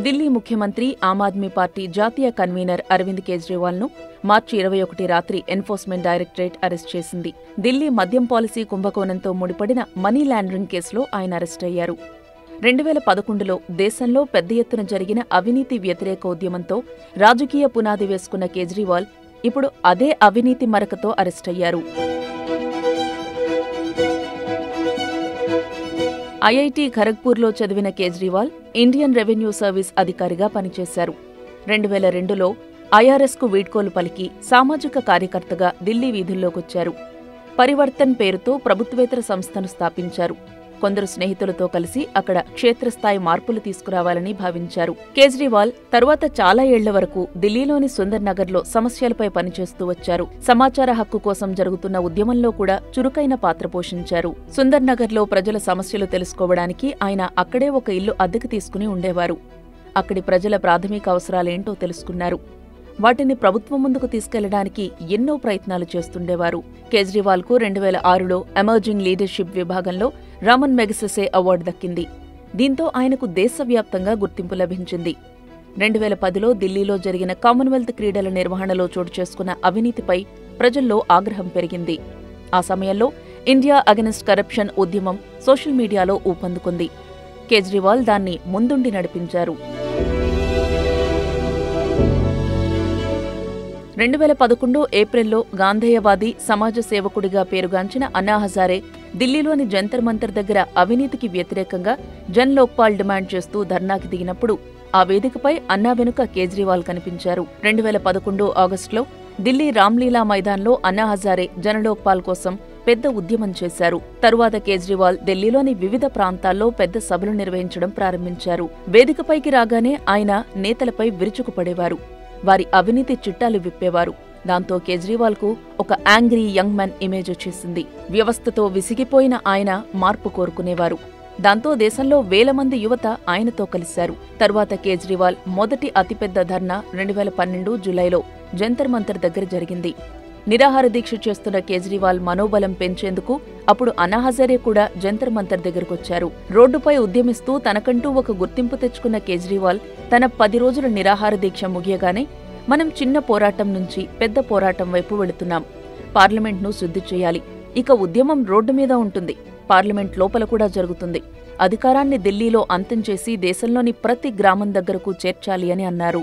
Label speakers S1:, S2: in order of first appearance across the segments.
S1: ఢిల్లీ ముఖ్యమంత్రి ఆమ్ ఆద్మీ పార్టీ జాతీయ కన్వీనర్ అరవింద్ కేజ్రీవాల్ ను మార్చి ఇరవై ఒకటి రాత్రి ఎన్ఫోర్స్మెంట్ డైరెక్టరేట్ అరెస్ట్ చేసింది ఢిల్లీ మద్యం పాలసీ కుంభకోణంతో ముడిపడిన మనీ లాండరింగ్ కేసులో ఆయన అరెస్ట్ అయ్యారు రెండు వేల పదకొండులో దేశంలో పెద్ద ఎత్తున జరిగిన అవినీతి వ్యతిరేక ఉద్యమంతో రాజకీయ పునాది వేసుకున్న కేజ్రీవాల్ ఇప్పుడు అదే అవినీతి మరకతో అరెస్ట్ అయ్యారు ఐఐటి ఖరగ్పూర్లో చదివిన కేజ్రీవాల్ ఇండియన్ రెవెన్యూ సర్వీస్ అధికారిగా పనిచేశారు రెండు వేల రెండులో ఐఆర్ఎస్కు వీడ్కోలు పలికి సామాజిక కార్యకర్తగా ఢిల్లీ వీధుల్లోకొచ్చారు పరివర్తన్ పేరుతో ప్రభుత్వేతర సంస్థను స్థాపించారు కొందరు స్నేహితులతో కలిసి అక్కడ క్షేత్రస్థాయి మార్పులు తీసుకురావాలని భావించారు కేజ్రీవాల్ తరువాత చాలా ఏళ్ల వరకు ఢిల్లీలోని సుందర్ నగర్లో సమస్యలపై పనిచేస్తూ వచ్చారు సమాచార హక్కు కోసం జరుగుతున్న ఉద్యమంలో కూడా చురుకైన పాత్ర పోషించారు సుందర్ నగర్లో ప్రజల సమస్యలు తెలుసుకోవడానికి ఆయన అక్కడే ఒక ఇల్లు అద్దెకు తీసుకుని ఉండేవారు అక్కడి ప్రజల ప్రాథమిక అవసరాలేంటో తెలుసుకున్నారు వాటిని ప్రభుత్వం ముందుకు తీసుకెళ్లడానికి ఎన్నో ప్రయత్నాలు చేస్తుండేవారు కేజ్రీవాల్కు రెండు వేల ఆరులో ఎమర్జింగ్ లీడర్షిప్ విభాగంలో రామన్ మెగసెసే అవార్డు దక్కింది దీంతో ఆయనకు దేశవ్యాప్తంగా గుర్తింపు లభించింది రెండు వేల పదిలో ఢిల్లీలో జరిగిన కామన్వెల్త్ క్రీడల నిర్వహణలో చోటు చేసుకున్న అవినీతిపై ప్రజల్లో ఆగ్రహం పెరిగింది ఆ సమయంలో ఇండియా అగెనిస్ట్ కరప్షన్ ఉద్యమం సోషల్ మీడియాలో ఊపందుకుంది కేజ్రీవాల్ దాన్ని ముందుండి నడిపించారు రెండు వేల పదకొండు ఏప్రిల్లో గాంధేయవాది సమాజ సేవకుడిగా పేరుగాంచిన అన్నా హజారే ఢిల్లీలోని జంతర్ మంతర్ దగ్గర అవినీతికి వ్యతిరేకంగా జన్ లోక్పాల్ డిమాండ్ చేస్తూ ధర్నాకి దిగినప్పుడు ఆ వేదికపై అన్నా వెనుక కేజ్రీవాల్ కనిపించారు రెండు వేల పదకొండు ఆగస్టులో ఢిల్లీ రామ్లీలా మైదాన్లో అన్నా హజారే జనలోక్పాల్ కోసం పెద్ద ఉద్యమం చేశారు తరువాత కేజ్రీవాల్ ఢిల్లీలోని వివిధ ప్రాంతాల్లో పెద్ద సభలు నిర్వహించడం ప్రారంభించారు వేదికపైకి రాగానే ఆయన నేతలపై విరుచుకుపడేవారు వారి అవినీతి చిట్టాలు విప్పేవారు దాంతో కేజ్రీవాల్కు ఒక యాంగ్రీ యంగ్ మ్యాన్ ఇమేజ్ వచ్చేసింది వ్యవస్థతో విసిగిపోయిన ఆయన మార్పు కోరుకునేవారు దాంతో దేశంలో వేల మంది యువత ఆయనతో కలిశారు తరువాత కేజ్రీవాల్ మొదటి అతిపెద్ద ధర్నా రెండు వేల పన్నెండు జులైలో జంతర్ మంతర్ దగ్గర జరిగింది నిరాహార దీక్ష చేస్తున్న కేజ్రీవాల్ మనోబలం పెంచేందుకు అప్పుడు అనాహజరే కూడా జంతర్ మంతర్ దగ్గరకొచ్చారు రోడ్డుపై ఉద్యమిస్తూ తనకంటూ ఒక గుర్తింపు తెచ్చుకున్న కేజ్రీవాల్ తన పది రోజుల నిరాహార దీక్ష ముగియగానే మనం చిన్న పోరాటం నుంచి పెద్ద పోరాటం వైపు వెళుతున్నాం పార్లమెంట్ను శుద్ధి చేయాలి ఇక ఉద్యమం రోడ్డు మీద ఉంటుంది పార్లమెంట్ లోపల కూడా జరుగుతుంది అధికారాన్ని ఢిల్లీలో అంతం చేసి దేశంలోని ప్రతి గ్రామం దగ్గరకు చేర్చాలి అని అన్నారు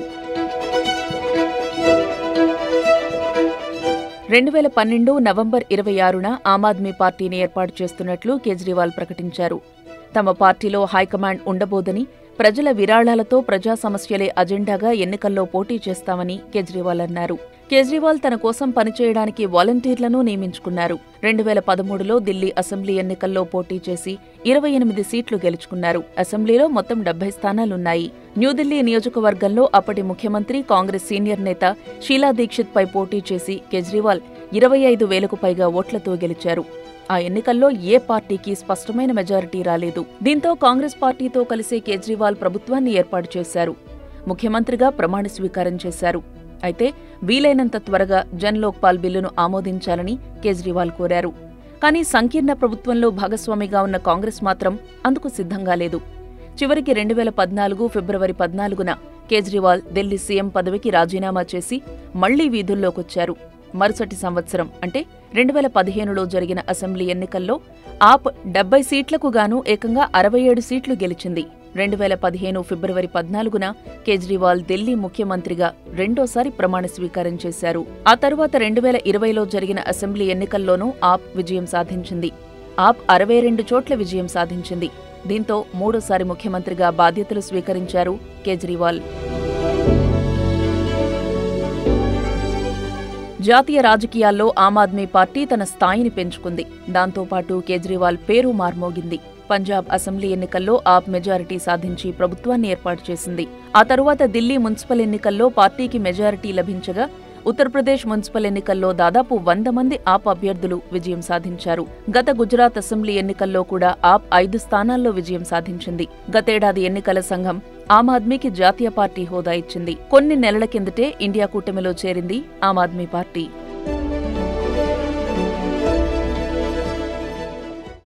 S1: రెండు వేల పన్నెండు నవంబర్ ఇరవై ఆరున ఆమ్ ఆద్మీ పార్టీని ఏర్పాటు చేస్తున్నట్లు కేజ్రీవాల్ ప్రకటించారు తమ పార్టీలో హైకమాండ్ ఉండబోదని ప్రజల విరాళాలతో ప్రజా సమస్యలే అజెండాగా ఎన్నికల్లో పోటీ చేస్తామని కేజ్రీవాల్ అన్నారు కేజ్రీవాల్ తన కోసం పనిచేయడానికి వాలంటీర్లను నియమించుకున్నారు రెండు వేల పదమూడులో ఢిల్లీ అసెంబ్లీ ఎన్నికల్లో పోటీ చేసి ఇరవై ఎనిమిది సీట్లు గెలుచుకున్నారు అసెంబ్లీలో మొత్తం డెబ్బై స్థానాలున్నాయి న్యూఢిల్లీ నియోజకవర్గంలో అప్పటి ముఖ్యమంత్రి కాంగ్రెస్ సీనియర్ నేత షీలా దీక్షిత్ పై పోటీ చేసి కేజ్రీవాల్ ఇరవై ఐదు వేలకు పైగా ఓట్లతో గెలిచారు ఆ ఎన్నికల్లో ఏ పార్టీకి స్పష్టమైన మెజారిటీ రాలేదు దీంతో కాంగ్రెస్ పార్టీతో కలిసే కేజ్రీవాల్ ప్రభుత్వాన్ని ఏర్పాటు చేశారు ముఖ్యమంత్రిగా ప్రమాణ స్వీకారం చేశారు అయితే వీలైనంత త్వరగా జన్ లోక్పాల్ బిల్లును ఆమోదించాలని కేజ్రీవాల్ కోరారు కానీ సంకీర్ణ ప్రభుత్వంలో భాగస్వామిగా ఉన్న కాంగ్రెస్ మాత్రం అందుకు సిద్ధంగా లేదు చివరికి రెండు వేల పద్నాలుగు ఫిబ్రవరి పద్నాలుగున కేజ్రీవాల్ ఢిల్లీ సీఎం పదవికి రాజీనామా చేసి మళ్లీ వీధుల్లోకొచ్చారు మరుసటి సంవత్సరం అంటే రెండు వేల పదిహేనులో జరిగిన అసెంబ్లీ ఎన్నికల్లో ఆప్ డెబ్బై సీట్లకు గాను ఏకంగా అరవై ఏడు సీట్లు గెలిచింది రెండు వేల పదిహేను ఫిబ్రవరి పద్నాలుగున కేజ్రీవాల్ ఢిల్లీ ముఖ్యమంత్రిగా రెండోసారి ప్రమాణ స్వీకారం చేశారు ఆ తరువాత రెండు వేల ఇరవైలో జరిగిన అసెంబ్లీ ఎన్నికల్లోనూ ఆప్ విజయం సాధించింది ఆప్ అరవై రెండు చోట్ల విజయం సాధించింది దీంతో మూడోసారి ముఖ్యమంత్రిగా బాధ్యతలు స్వీకరించారు కేజ్రీవాల్ జాతీయ రాజకీయాల్లో ఆమ్ ఆద్మీ పార్టీ తన స్థాయిని పెంచుకుంది దాంతోపాటు కేజ్రీవాల్ పేరు మార్మోగింది పంజాబ్ అసెంబ్లీ ఎన్నికల్లో ఆప్ మెజారిటీ సాధించి ప్రభుత్వాన్ని ఏర్పాటు చేసింది ఆ తరువాత ఢిల్లీ మున్సిపల్ ఎన్నికల్లో పార్టీకి మెజారిటీ లభించగా ఉత్తరప్రదేశ్ మున్సిపల్ ఎన్నికల్లో దాదాపు వంద మంది ఆప్ అభ్యర్థులు విజయం సాధించారు గత గుజరాత్ అసెంబ్లీ ఎన్నికల్లో కూడా ఆప్ ఐదు స్థానాల్లో విజయం సాధించింది గతేడాది ఎన్నికల సంఘం ఆమ్ ఆద్మీకి జాతీయ పార్టీ హోదా ఇచ్చింది కొన్ని నెలల కిందటే ఇండియా కూటమిలో చేరింది ఆమ్ ఆద్మీ పార్టీ